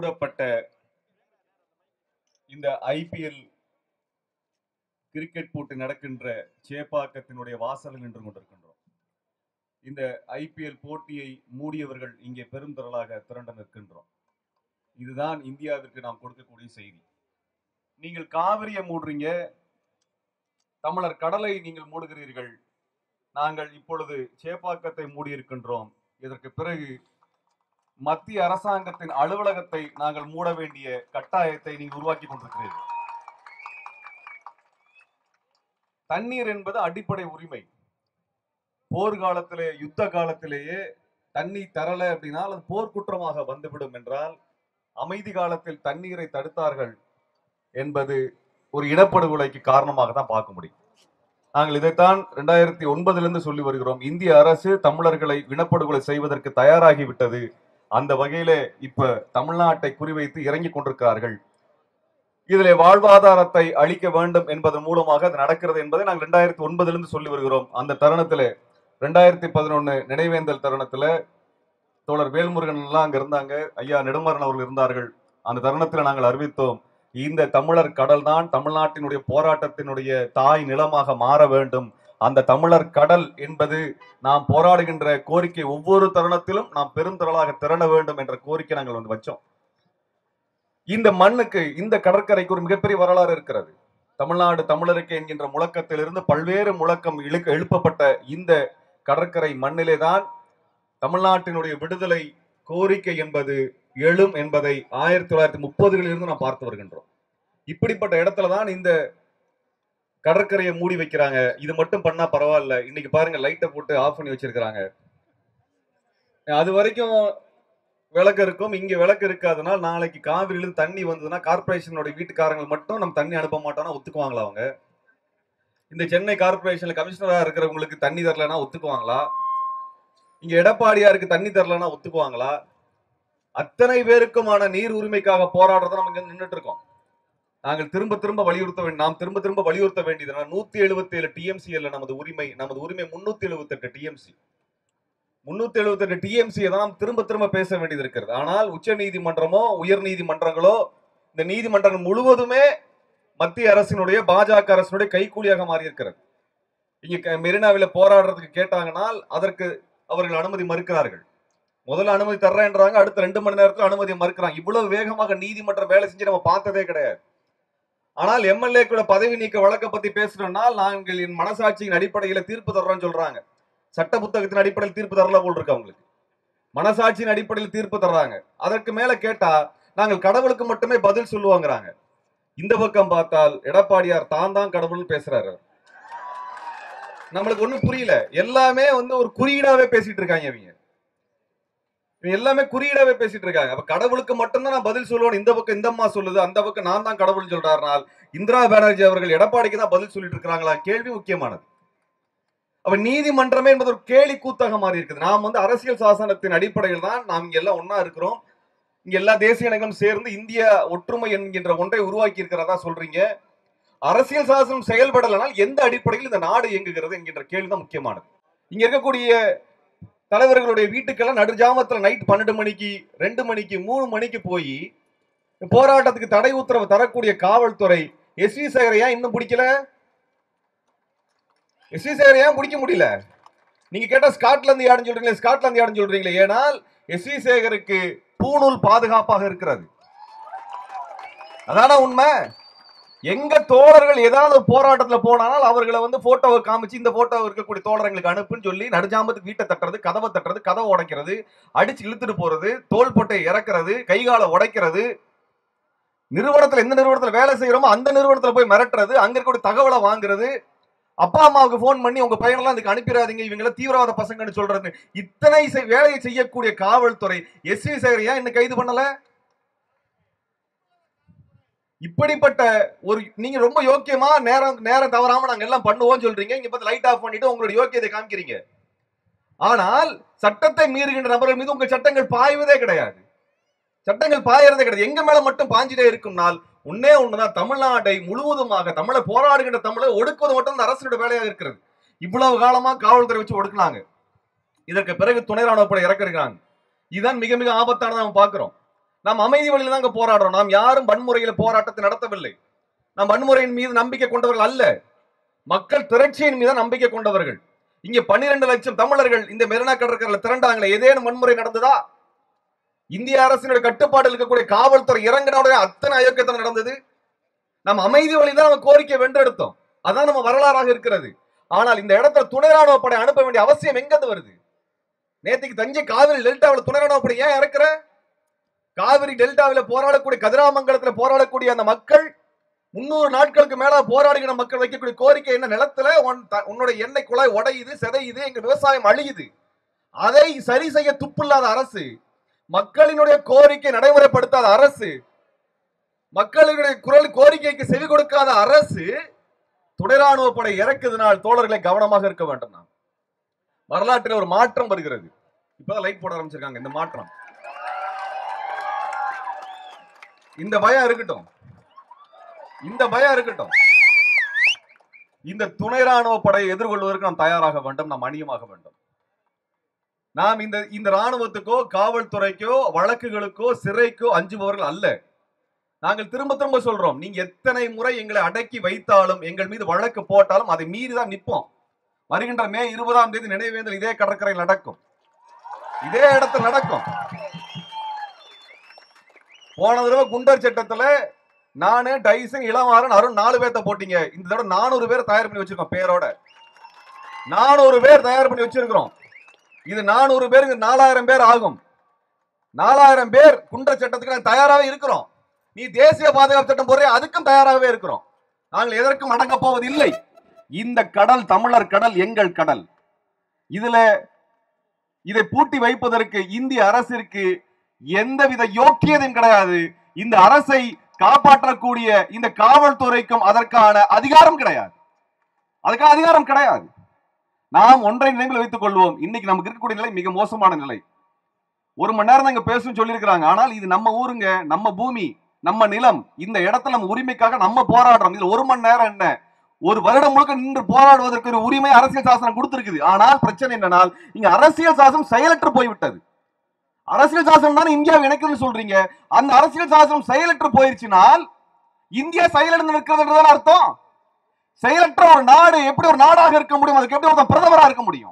மூடப்பட்ட இந்த IPL cricket போட்டி நடக்கின்ற சேப்பாக்கத்தினுடைய வாசலில் நின்று கொண்டிருக்கின்றோம் இந்த ஐபிஎல் போட்டியை மூடியவர்கள் இங்கே பெருந்திரளாக திரண்டு நிற்கின்றோம் இதுதான் இந்தியாவிற்கு நாம் கொடுக்கக்கூடிய செய்தி நீங்கள் காவிரியை மூடுறீங்க தமிழர் கடலை நீங்கள் மூடுகிறீர்கள் நாங்கள் இப்பொழுது சேப்பாக்கத்தை மூடியிருக்கின்றோம் இதற்கு பிறகு மத்திய அரசாங்கத்தின் அலுவலகத்தை நாங்கள் மூட வேண்டிய கட்டாயத்தை நீங்கள் உருவாக்கி கொண்டிருக்கிறீர்கள் தண்ணீர் என்பது அடிப்படை உரிமை போர்க்காலத்திலே யுத்த காலத்திலேயே தண்ணி தரல அப்படின்னா அது போர்க்குற்றமாக வந்துவிடும் என்றால் அமைதி காலத்தில் தண்ணீரை தடுத்தார்கள் என்பது ஒரு இனப்படுகொலைக்கு காரணமாக தான் பார்க்க முடியும் நாங்கள் இதைத்தான் ரெண்டாயிரத்தி ஒன்பதிலிருந்து சொல்லி வருகிறோம் இந்திய அரசு தமிழர்களை இனப்படுகொலை செய்வதற்கு தயாராகி விட்டது அந்த வகையிலே இப்ப தமிழ்நாட்டை குறிவைத்து இறங்கி கொண்டிருக்கிறார்கள் இதிலே வாழ்வாதாரத்தை அளிக்க வேண்டும் என்பதன் மூலமாக அது நடக்கிறது என்பதை நாங்கள் ரெண்டாயிரத்தி ஒன்பதிலிருந்து சொல்லி வருகிறோம் அந்த தருணத்திலே ரெண்டாயிரத்தி பதினொன்னு நினைவேந்தல் தருணத்துல தோழர் வேல்முருகன் எல்லாம் அங்க இருந்தாங்க ஐயா நெடுமாறன் அவர்கள் இருந்தார்கள் அந்த தருணத்தில் நாங்கள் அறிவித்தோம் இந்த தமிழர் கடல் தான் தமிழ்நாட்டினுடைய போராட்டத்தினுடைய தாய் நிலமாக மாற வேண்டும் அந்த தமிழர் கடல் என்பது நாம் போராடுகின்ற கோரிக்கை ஒவ்வொரு தருணத்திலும் நாம் பெருந்திரளாக திரள வேண்டும் என்ற கோரிக்கை நாங்கள் வந்து வச்சோம் இந்த மண்ணுக்கு இந்த கடற்கரைக்கு ஒரு மிகப்பெரிய வரலாறு இருக்கிறது தமிழ்நாடு தமிழருக்கு என்கின்ற முழக்கத்திலிருந்து பல்வேறு முழக்கம் இழுக்க எழுப்பப்பட்ட இந்த கடற்கரை மண்ணிலே தான் தமிழ்நாட்டினுடைய விடுதலை கோரிக்கை என்பது எழும் என்பதை ஆயிரத்தி தொள்ளாயிரத்தி முப்பதுகளில் இருந்து நாம் பார்த்து வருகின்றோம் இப்படிப்பட்ட இடத்துல தான் இந்த கடற்கரையை மூடி வைக்கிறாங்க இது மட்டும் பண்ணா பரவாயில்ல இன்னைக்கு பாருங்க லைட்டை போட்டு ஆஃப் பண்ணி வச்சிருக்கிறாங்க அது வரைக்கும் விளக்கு இருக்கும் இங்க விளக்கு இருக்காதனால் நாளைக்கு காவிரியிலிருந்து தண்ணி வந்ததுன்னா கார்பரேஷனோட வீட்டுக்காரங்க மட்டும் நம்ம தண்ணி அனுப்ப மாட்டோம்னா ஒத்துக்குவாங்களா அவங்க இந்த சென்னை கார்பரேஷன்ல கமிஷனரா இருக்கிறவங்களுக்கு தண்ணி தரலன்னா ஒத்துக்குவாங்களா இங்க எடப்பாடியாருக்கு தண்ணி தரலன்னா ஒத்துக்குவாங்களா அத்தனை பேருக்குமான நீர் உரிமைக்காக போராடுறத நம்ம இங்க நின்றுட்டு இருக்கோம் நாங்கள் திரும்ப திரும்ப வலியுறுத்த வேண்டும் நாம் திரும்ப திரும்ப வலியுறுத்த வேண்டியது நூத்தி எழுபத்தி ஏழு டிஎம்சி அல்ல நமது உரிமை நமது உரிமை முன்னூத்தி எழுபத்தி எட்டு டிஎம்சி முன்னூத்தி எழுபத்தி எட்டு டிஎம்சியை தான் நாம் திரும்ப திரும்ப பேச வேண்டியது இருக்கிறது ஆனால் உச்ச நீதிமன்றமோ உயர் நீதிமன்றங்களோ இந்த நீதிமன்றங்கள் முழுவதுமே மத்திய அரசினுடைய பாஜக அரசினுடைய கைக்கூலியாக மாறி இருக்கிறது இங்க மெரினாவில போராடுறதுக்கு கேட்டாங்கனால் அதற்கு அவர்கள் அனுமதி மறுக்கிறார்கள் முதல்ல அனுமதி தர்றேன்றாங்க அடுத்த ரெண்டு மணி நேரத்துல அனுமதி மறுக்கிறாங்க இவ்வளவு வேகமாக நீதிமன்றம் வேலை செஞ்சு நம்ம பார்த்ததே கிடையாது ஆனால் எம்எல்ஏக்களோட பதவி நீக்க வழக்கை பத்தி பேசணும்னால் நாங்கள் என் மனசாட்சியின் அடிப்படையில தீர்ப்பு தர்றோம்னு சொல்றாங்க சட்ட புத்தகத்தின் அடிப்படையில் தீர்ப்பு தரல போல் இருக்கு அவங்களுக்கு மனசாட்சியின் அடிப்படையில் தீர்ப்பு தர்றாங்க அதற்கு மேல கேட்டா நாங்கள் கடவுளுக்கு மட்டுமே பதில் சொல்லுவாங்கிறாங்க இந்த பக்கம் பார்த்தால் எடப்பாடியார் தான் தான் கடவுள்னு பேசுறாரு நம்மளுக்கு ஒண்ணும் புரியல எல்லாமே வந்து ஒரு குறியீடாவே பேசிட்டு இருக்காங்க அவங்க இவங்க எல்லாமே குறியீடாவே பேசிட்டு இருக்காங்க அப்ப கடவுளுக்கு மட்டும்தான் நான் பதில் சொல்லுவேன் இந்த பக்கம் இந்த அம்மா சொல்லுது அந்த பக்கம் நான் தான் கடவுள் சொல்றாருனால் இந்திரா பானர்ஜி அவர்கள் எடப்பாடிக்கு தான் பதில் சொல்லிட்டு இருக்காங்களா கேள்வி முக்கியமானது அப்ப நீதிமன்றமே என்பது ஒரு கேலி கூத்தாக மாறி இருக்குது நாம் வந்து அரசியல் சாசனத்தின் அடிப்படையில் தான் நாம் இங்க எல்லாம் ஒன்னா இருக்கிறோம் இங்க எல்லா தேசிய இனங்களும் சேர்ந்து இந்திய ஒற்றுமை என்கின்ற ஒன்றை உருவாக்கி இருக்கிறதா சொல்றீங்க அரசியல் சாசனம் செயல்படலைனால் எந்த அடிப்படையில் இந்த நாடு இயங்குகிறது என்கின்ற கேள்வி தான் முக்கியமானது இங்க இருக்கக்கூடிய தலைவர்களுடைய வீட்டுக்கெல்லாம் நடுஜாமத்துல நைட் பன்னெண்டு மணிக்கு ரெண்டு மணிக்கு மூணு மணிக்கு போய் போராட்டத்துக்கு தடை உத்தரவு தரக்கூடிய காவல்துறை எஸ் வி சேகர் ஏன் இன்னும் பிடிக்கல எஸ் வி சேகர் ஏன் பிடிக்க முடியல நீங்க கேட்டா ஸ்காட்லாந்து யாருன்னு சொல்றீங்களே ஸ்காட்லாந்து யாருன்னு சொல்றீங்களே ஏனால் எஸ் வி சேகருக்கு பூணூல் பாதுகாப்பாக இருக்கிறது அதான உண்மை எங்க தோழர்கள் ஏதாவது போராட்டத்துல போனாலும் அவர்களை வந்து போட்டோவை காமிச்சு இந்த போட்டோ இருக்கக்கூடிய தோழர்களுக்கு அனுப்புன்னு சொல்லி நடுஜாமத்துக்கு வீட்டை தட்டுறது கதவை தட்டுறது கதவை உடைக்கிறது அடிச்சு இழுத்துட்டு போறது தோல் போட்டை இறக்குறது கைகால உடைக்கிறது நிறுவனத்துல எந்த நிறுவனத்துல வேலை செய்யறோமோ அந்த நிறுவனத்துல போய் மிரட்டுறது அங்க இருக்கக்கூடிய தகவலை வாங்குறது அப்பா அம்மாவுக்கு போன் பண்ணி உங்க பையனெல்லாம் அதுக்கு அனுப்பிடாதீங்க இவங்கள தீவிரவாத பசங்கன்னு சொல்றது இத்தனை செய்- வேலையை செய்யக்கூடிய காவல்துறை எஸ் வி சேகர் ஏன் இன்னும் கைது பண்ணல இப்படிப்பட்ட ஒரு நீங்க ரொம்ப யோக்கியமா நேரம் நேரம் தவறாம நாங்க எல்லாம் பண்ணுவோம் சொல்றீங்க இங்க பார்த்து லைட் ஆஃப் பண்ணிட்டு உங்களுடைய யோக்கியத்தை காமிக்கிறீங்க ஆனால் சட்டத்தை மீறுகின்ற நபர்கள் மீது உங்க சட்டங்கள் பாய்வதே கிடையாது சட்டங்கள் பாயறதே கிடையாது எங்க மேல மட்டும் பாஞ்சிட்டே இருக்கும்னால் உன்னே ஒண்ணுதான் தமிழ்நாட்டை முழுவதுமாக தமிழை போராடுகின்ற தமிழை ஒடுக்குவது மட்டும் இந்த அரசோட வேலையாக இருக்கிறது இவ்வளவு காலமா காவல்துறை வச்சு ஒடுக்குனாங்க இதற்கு பிறகு துணை ராணுவப்படை இறக்கிருக்காங்க இதுதான் மிக மிக ஆபத்தானதை நம்ம பார்க்கிறோம் நாம் அமைதி வழியில தான் அங்க போராடுறோம் நாம் யாரும் வன்முறையில போராட்டத்தை நடத்தவில்லை நாம் வன்முறையின் மீது நம்பிக்கை கொண்டவர்கள் அல்ல மக்கள் திரட்சியின் மீது நம்பிக்கை கொண்டவர்கள் இங்க பன்னிரண்டு லட்சம் தமிழர்கள் இந்த மெரினா கடற்கரையில திரண்டாங்களே ஏதேனும் வன்முறை நடந்ததா இந்திய அரசினுடைய கட்டுப்பாட்டில் இருக்கக்கூடிய காவல்துறை இறங்கினோட அத்தனை அயோக்கியத்தனம் நடந்தது நம்ம அமைதி வழியில் தான் நம்ம கோரிக்கை வென்றெடுத்தோம் அதான் நம்ம வரலாறாக இருக்கிறது ஆனால் இந்த இடத்துல துணை ராணுவ படை அனுப்ப வேண்டிய அவசியம் எங்கிருந்து வருது நேத்துக்கு தஞ்சை காவிரி டெல்டாவில் துணை ராணுவ படை ஏன் இறக்குற காவிரி டெல்டாவில் போராடக்கூடிய கதிராமங்கலத்துல போராடக்கூடிய அந்த மக்கள் முன்னூறு நாட்களுக்கு மேல போராடுகிற மக்கள் வைக்கக்கூடிய கோரிக்கை என்ன நிலத்துல உன் த- உன்னோட எண்ணெய் குழாய் உடையுது சிதையுது எங்க விவசாயம் அழியுது அதை சரி செய்ய துப்பில்லாத அரசு மக்களினுடைய கோரிக்கை நடைமுறைப்படுத்தாத அரசு மக்களுடைய குரல் கோரிக்கைக்கு செவி கொடுக்காத அரசு துணை ராணுவ படை இறக்குதுனால் தோழர்களை கவனமாக இருக்க வேண்டும் நாம் வரலாற்றில் ஒரு மாற்றம் வருகிறது இப்பதான் லைட் போட ஆரம்பிச்சிருக்காங்க இந்த மாற்றம் இந்த பயம் இருக்கட்டும் இந்த பயம் இருக்கட்டும் இந்த துணை ராணுவ படையை எதிர்கொள்வதற்கு நாம் தயாராக வேண்டும் நாம் அணியமாக வேண்டும் நாம் இந்த இந்த ராணுவத்துக்கோ காவல்துறைக்கோ வழக்குகளுக்கோ சிறைக்கோ அஞ்சுபவர்கள் அல்ல நாங்கள் திரும்ப திரும்ப சொல்றோம் நீங்க எத்தனை முறை எங்களை அடக்கி வைத்தாலும் எங்கள் மீது வழக்கு போட்டாலும் அதை மீறி தான் நிற்போம் வருகின்ற மே இருபதாம் தேதி நினைவேந்தல் இதே கடற்கரையில் நடக்கும் இதே இடத்தில் நடக்கும் போன தடவை குண்டர் சட்டத்துல நானு டைசன் இளமாறன் அருண் நாலு பேர்த்த போட்டீங்க இந்த தடவை நானூறு பேர் தயார் பண்ணி வச்சிருக்கோம் பேரோட நானூறு பேர் தயார் பண்ணி வச்சிருக்கிறோம் இது நானூறு பேருக்கு நாலாயிரம் பேர் ஆகும் நாலாயிரம் பேர் குண்டர் சட்டத்துக்கு நாங்க தயாராகவே இருக்கிறோம் நீ தேசிய பாதுகாப்பு சட்டம் போடுற அதுக்கும் தயாராகவே இருக்கிறோம் நாங்கள் எதற்கும் அடங்க போவது இல்லை இந்த கடல் தமிழர் கடல் எங்கள் கடல் இதுல இதை பூட்டி வைப்பதற்கு இந்திய அரசிற்கு எந்தவித யோக்கியதையும் கிடையாது இந்த அரசை காப்பாற்றக்கூடிய இந்த காவல்துறைக்கும் அதற்கான அதிகாரம் கிடையாது அதுக்கான அதிகாரம் கிடையாது நாம் ஒன்றை நினைவில் வைத்துக் கொள்வோம் இன்னைக்கு நமக்கு இருக்கக்கூடிய நிலை மிக மோசமான நிலை ஒரு மணி நேரம் தான் இங்க பேசணும்னு சொல்லியிருக்கிறாங்க ஆனால் இது நம்ம ஊருங்க நம்ம பூமி நம்ம நிலம் இந்த இடத்துல நம்ம உரிமைக்காக நம்ம போராடுறோம் இதுல ஒரு மணி நேரம் என்ன ஒரு வருடம் முழுக்க நின்று போராடுவதற்கு ஒரு உரிமை அரசியல் சாசனம் கொடுத்திருக்குது ஆனால் பிரச்சனை என்னனால் இங்க அரசியல் சாசனம் செயலற்று போய்விட்டது அரசியல் சாசனம் தானே இந்தியாவை இணைக்குதுன்னு சொல்றீங்க அந்த அரசியல் சாசனம் செயலற்று போயிருச்சுனால் இந்தியா செயலிழந்து நிற்கிறதுன்றதான அர்த்தம் செயலற்ற ஒரு நாடு எப்படி ஒரு நாடாக இருக்க முடியும் அதுக்கு எப்படி ஒருத்தன் பிரதமரா இருக்க முடியும்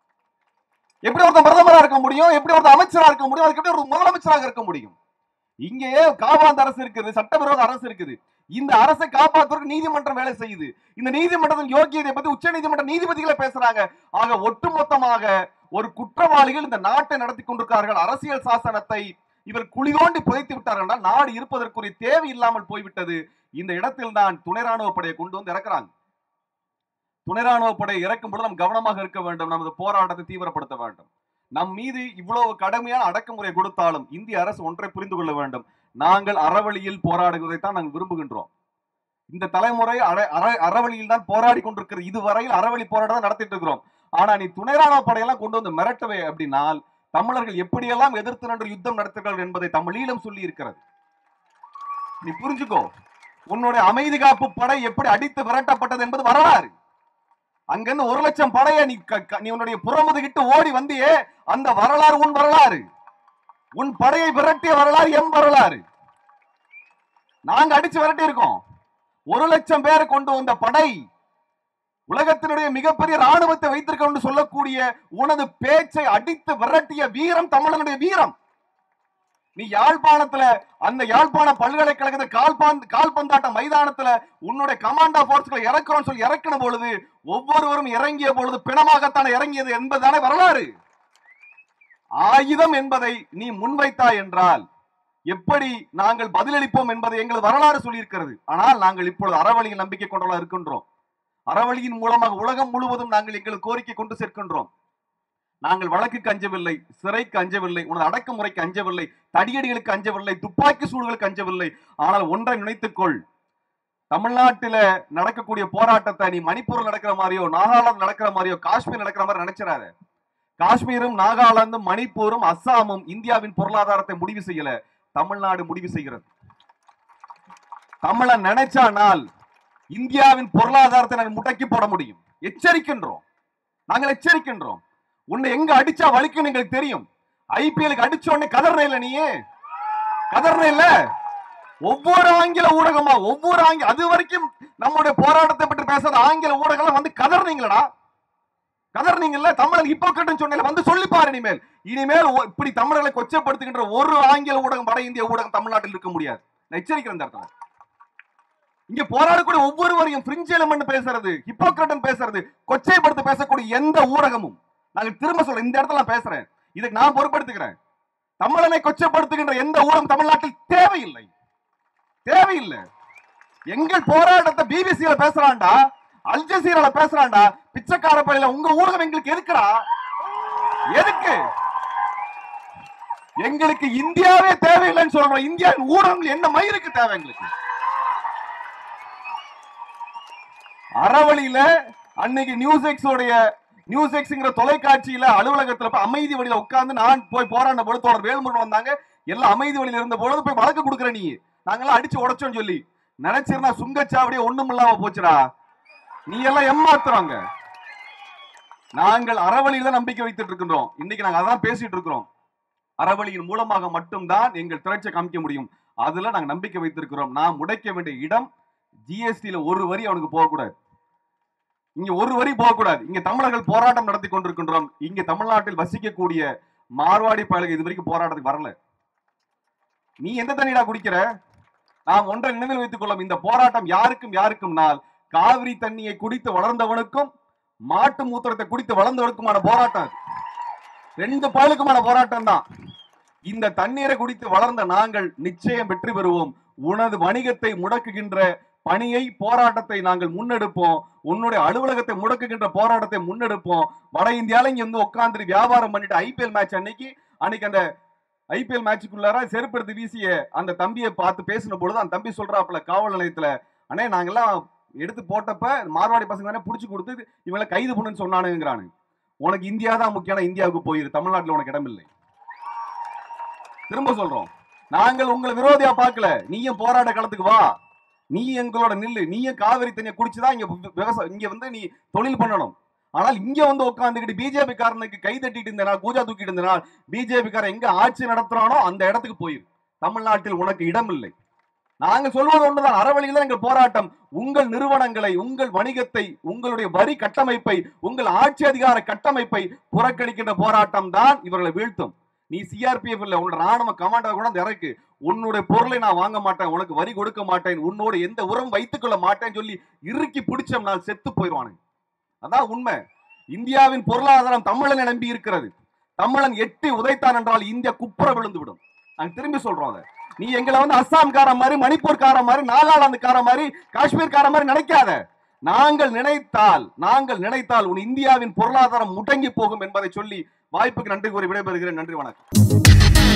எப்படி ஒருத்தன் பிரதமரா இருக்க முடியும் எப்படி ஒருத்தன் அமைச்சரா இருக்க முடியும் அதுக்கு எப்படி ஒரு முதலமைச்சராக இருக்க முடியும் இங்கேயே காவாந்த அரசு இருக்குது சட்டவிரோத அரசு இருக்குது இந்த அரசை காப்பாற்றுவதற்கு நீதிமன்றம் வேலை செய்யுது இந்த நீதிமன்றத்தின் யோக்கியதை பத்தி உச்ச நீதிமன்ற நீதிபதிகளை பேசுறாங்க ஆக ஒட்டுமொத்தமாக ஒரு குற்றவாளிகள் இந்த நாட்டை நடத்தி கொண்டிருக்கிறார்கள் அரசியல் சாசனத்தை இவர் குழி தோண்டி புதைத்து விட்டார்கள் என்றால் நாடு இருப்பதற்குரிய தேவை இல்லாமல் போய்விட்டது இந்த இடத்தில் தான் துணை ராணுவ படையை கொண்டு வந்து இறக்குறாங்க துணை ராணுவ படையை இறக்கும் பொழுது நாம் கவனமாக இருக்க வேண்டும் நமது போராட்டத்தை தீவிரப்படுத்த வேண்டும் நம் மீது இவ்வளவு கடுமையான அடக்குமுறை கொடுத்தாலும் இந்திய அரசு ஒன்றை புரிந்து கொள்ள வேண்டும் நாங்கள் அறவழியில் போராடுவதைத்தான் நாங்கள் விரும்புகின்றோம் இந்த தலைமுறை அற- அற- அறவழியில் தான் போராடி கொண்டிருக்கிற இதுவரையில் அறவழி போராட்டம் நடத்திட்டு இருக்கிறோம் ஆனா நீ துணை ராணுவ படையெல்லாம் கொண்டு வந்து மிரட்டவே அப்படின்னால் தமிழர்கள் எப்படியெல்லாம் எதிர்த்து நின்று யுத்தம் நடத்துகிறார்கள் என்பதை தமிழீழம் சொல்லி இருக்கிறது நீ புரிஞ்சுக்கோ உன்னுடைய அமைதி காப்பு படை எப்படி அடித்து விரட்டப்பட்டது என்பது வரலாறு அங்கிருந்து ஒரு லட்சம் படையை நீ க- க- நீ உன்னுடைய புறமுதுகிட்டு ஓடி வந்தியே அந்த வரலாறு உன் வரலாறு உன் படையை விரட்டிய வரலாறு எம் வரலாறு நாங்க அடிச்சு விரட்டி இருக்கோம் ஒரு லட்சம் பேரை கொண்டு வந்த படை உலகத்தினுடைய மிகப்பெரிய ராணுவத்தை வைத்திருக்க என்று சொல்லக்கூடிய உனது பேச்சை அடித்து விரட்டிய வீரம் தமிழனுடைய வீரம் நீ யாழ்ப்பாணத்துல அந்த யாழ்ப்பாண பல்கலைக்கழகத்தை கால்பந்து கால்பந்தாட்ட மைதானத்துல உன்னுடைய கமாண்டா போர்ஸ்களை இறக்குறோம்னு சொல்லி இறக்கின பொழுது ஒவ்வொருவரும் இறங்கிய பொழுது பிணமாகத்தானே இறங்கியது என்பதுதானே வரலாறு ஆயுதம் என்பதை நீ முன்வைத்தாய் என்றால் எப்படி நாங்கள் பதிலளிப்போம் என்பதை எங்கள் வரலாறு சொல்லியிருக்கிறது ஆனால் நாங்கள் இப்பொழுது அறவழியில் நம்பிக்கை கொண்டவர்களாக இருக்கின்றோம் அறவழியின் மூலமாக உலகம் முழுவதும் நாங்கள் எங்கள் கோரிக்கை கொண்டு சேர்க்கின்றோம் நாங்கள் வழக்குக்கு அஞ்சவில்லை சிறைக்கு அஞ்சவில்லை உனது அடக்குமுறைக்கு அஞ்சவில்லை தடியடிகளுக்கு அஞ்சவில்லை துப்பாக்கி சூடுகளுக்கு அஞ்சவில்லை ஆனால் ஒன்றை நினைத்துக்கொள் தமிழ்நாட்டில நடக்கக்கூடிய போராட்டத்தை நீ மணிப்பூர்ல நடக்கிற மாதிரியோ நாகாலாந்து நடக்கிற மாதிரியோ காஷ்மீர் நடக்கிற மாதிரி நினைச்சிடாத காஷ்மீரும் நாகாலாந்தும் மணிப்பூரும் அஸ்ஸாமும் இந்தியாவின் பொருளாதாரத்தை முடிவு செய்யல தமிழ்நாடு முடிவு செய்கிறது தமிழன் நினைச்சானால் இந்தியாவின் பொருளாதாரத்தை நாங்கள் முடக்கி போட முடியும் எச்சரிக்கின்றோம் நாங்கள் எச்சரிக்கின்றோம் உன்னை எங்க அடிச்சா வலிக்கும் எங்களுக்கு தெரியும் ஐபிஎலுக்கு அடிச்ச உடனே கதறல நீயே கதர்ன இல்ல ஒவ்வொரு ஆங்கில ஊடகமா ஒவ்வொரு ஆங்கில அது வரைக்கும் நம்முடைய போராட்டத்தை பற்றி பேசாத ஆங்கில ஊடகம் வந்து கதர்னீங்களடா கதர்னீங்கல்ல தமிழன் ஹிப்போக்ரட்னு சொன்னேன் வந்து சொல்லி பாரு இனிமேல் இனிமேல் ஒ- இப்படி தமிழர்களை கொச்சைப்படுத்துகின்ற ஒரு ஆங்கில ஊடகம் வட இந்திய ஊடகம் தமிழ்நாட்டில் இருக்க முடியாது நான் எச்சரிக்கிறேன் இந்த இடத்துல இங்க போராடக்கூடிய ஒவ்வொருவரையும் பிரிஞ்ச் எலமெண்ட் பேசுறது ஹிப்போக்ரட்டன் பேசுறது கொச்சைப்படுத்தி பேசக்கூடிய எந்த ஊடகமும் நாங்க திரும்ப சொல்றேன் இந்த இடத்துல நான் பேசுறேன் இதுக்கு நான் பொறுப்படுத்துகிறேன் தமிழனை கொச்சைப்படுத்துகின்ற எந்த ஊடகம் தமிழ்நாட்டில் தேவையில்லை தேவையில்லை எங்கள் போராட்டத்தை பிபிசியில பேசுறான்டா அல் ஜசீரால பேசுறான்டா பிச்சைக்கார பள்ளியில உங்க ஊடகம் எங்களுக்கு எதுக்குடா எதுக்கு எங்களுக்கு இந்தியாவே தேவையில்லைன்னு சொல்றோம் இந்தியாவின் ஊடகங்கள் என்ன மயிருக்கு தேவை எங்களுக்கு அறவழியில அன்னைக்கு நியூஸ் எக்ஸ் உடைய நியூஸ் எக்ஸ்ங்கிற தொலைக்காட்சியில அலுவலகத்துல போய் அமைதி வழியில உட்கார்ந்து நான் போய் போராடின பொழுது தொடர் வேல்முருகன் வந்தாங்க எல்லாம் அமைதி வழியில இருந்த பொழுது போய் வழக்கு கொடுக்குற நீ நாங்கெல்லாம் அடிச்சு உடைச்சோம்னு சொல்லி நினைச்சிருந்தா சுங்கச்சாவடியே ஒண்ணும் இல்லாம போச்சுடா நீ எல்லாம் ஏமாத்துறாங்க நாங்கள் அறவழியில தான் நம்பிக்கை வைத்துட்டு இருக்கின்றோம் இன்னைக்கு நாங்க அதான் பேசிட்டு இருக்கிறோம் அறவழியின் மூலமாக மட்டும்தான் எங்கள் திரட்சியை காமிக்க முடியும் அதுல நாங்க நம்பிக்கை வைத்திருக்கிறோம் நாம் உடைக்க வேண்டிய இடம் ஜிஎஸ்டியில ஒரு வரி அவனுக்கு போகக்கூடாது இங்க ஒரு வரி போகக்கூடாது இங்க தமிழர்கள் போராட்டம் நடத்தி கொண்டிருக்கின்றோம் இங்க தமிழ்நாட்டில் வசிக்கக்கூடிய மார்வாடி பயலுக்கு இது வரைக்கும் போராட்டத்துக்கு வரல நீ எந்த தண்ணிடா குடிக்கிற நாம் ஒன்றை நினைவில் வைத்துக் கொள்ளும் இந்த போராட்டம் யாருக்கும் யாருக்கும் நாள் காவிரி தண்ணியை குடித்து வளர்ந்தவனுக்கும் மாட்டு மூத்திரத்தை குடித்து வளர்ந்தவனுக்குமான போராட்டம் அது. ரெண்டு பயலுக்குமான போராட்டம் தான் இந்த தண்ணீரை குடித்து வளர்ந்த நாங்கள் நிச்சயம் வெற்றி பெறுவோம் உனது வணிகத்தை முடக்குகின்ற பணியை போராட்டத்தை நாங்கள் முன்னெடுப்போம் உன்னுடைய அலுவலகத்தை முடக்குகின்ற போராட்டத்தை முன்னெடுப்போம் வட இந்தியால இங்க வந்து உட்கார்ந்து வியாபாரம் பண்ணிட்டு ஐபிஎல் மேட்ச் அன்னைக்கு அன்னைக்கு அந்த ஐபிஎல் மேட்சுக்குள்ளார செருப்படுத்து வீசிய அந்த தம்பியை பார்த்து பேசின பொழுது அந்த தம்பி சொல்றாப்புல காவல் நிலையத்துல அண்ணே நாங்கெல்லாம் எடுத்து போட்டப்ப மார்வாடி பசங்க தானே புடிச்சு கொடுத்து இவங்களை கைது பண்ணுன்னு சொன்னானுங்கிறானு உனக்கு இந்தியா தான் முக்கியம் இந்தியாவுக்கு போயிரு தமிழ்நாட்டுல உனக்கு இடம் இல்லை திரும்ப சொல்றோம் நாங்கள் உங்களை விரோதியா பார்க்கல நீயும் போராட்ட களத்துக்கு வா நீ எங்களோட நில்லு நீயும் காவிரி தண்ணியை குடிச்சுதான் இங்க வி- விவசாயம் இங்க வந்து நீ தொழில் பண்ணணும் ஆனால் இங்க வந்து உட்காந்துக்கிட்டு பிஜேபி காரனுக்கு கை தட்டிட்டு இருந்த நாள் பூஜா தூக்கிட்டு இருந்த நாள் பிஜேபி காரன் எங்க ஆட்சி நடத்துறானோ அந்த இடத்துக்கு போயிரு தமிழ்நாட்டில் உனக்கு இடம் இல்லை நாங்க சொல்வது ஒன்றுதான் அறவழியில் தான் எங்கள் போராட்டம் உங்கள் நிறுவனங்களை உங்கள் வணிகத்தை உங்களுடைய வரி கட்டமைப்பை உங்கள் ஆட்சி அதிகார கட்டமைப்பை புறக்கணிக்கின்ற போராட்டம் தான் இவர்களை வீழ்த்தும் நீ சிஆர்பிஎஃப் இல்ல உன்னோட ராணுவ கமாண்டர் கூட அந்த இறக்கு உன்னுடைய பொருளை நான் வாங்க மாட்டேன் உனக்கு வரி கொடுக்க மாட்டேன் உன்னோட எந்த உரம் வைத்துக் கொள்ள மாட்டேன்னு சொல்லி இறுக்கி பிடிச்சோம் நான் செத்து போயிடுவானுங்க அதான் உண்மை இந்தியாவின் பொருளாதாரம் தமிழனை நம்பி இருக்கிறது தமிழன் எட்டி உதைத்தான் என்றால் இந்தியா குப்புற விழுந்து விடும் நாங்க திரும்பி சொல்றோம் அதை நீ எங்களை வந்து அஸ்ஸாம்கார மாதிரி மணிப்பூர்கார மாதிரி நாகாலாந்துக்கார மாதிரி காஷ்மீர்கார மாதிரி நினைக்காத நாங்கள் நினைத்தால் நாங்கள் நினைத்தால் உன் இந்தியாவின் பொருளாதாரம் முடங்கி போகும் என்பதை சொல்லி வாய்ப்புக்கு நன்றி கூறி விடைபெறுகிறேன் நன்றி வணக்கம்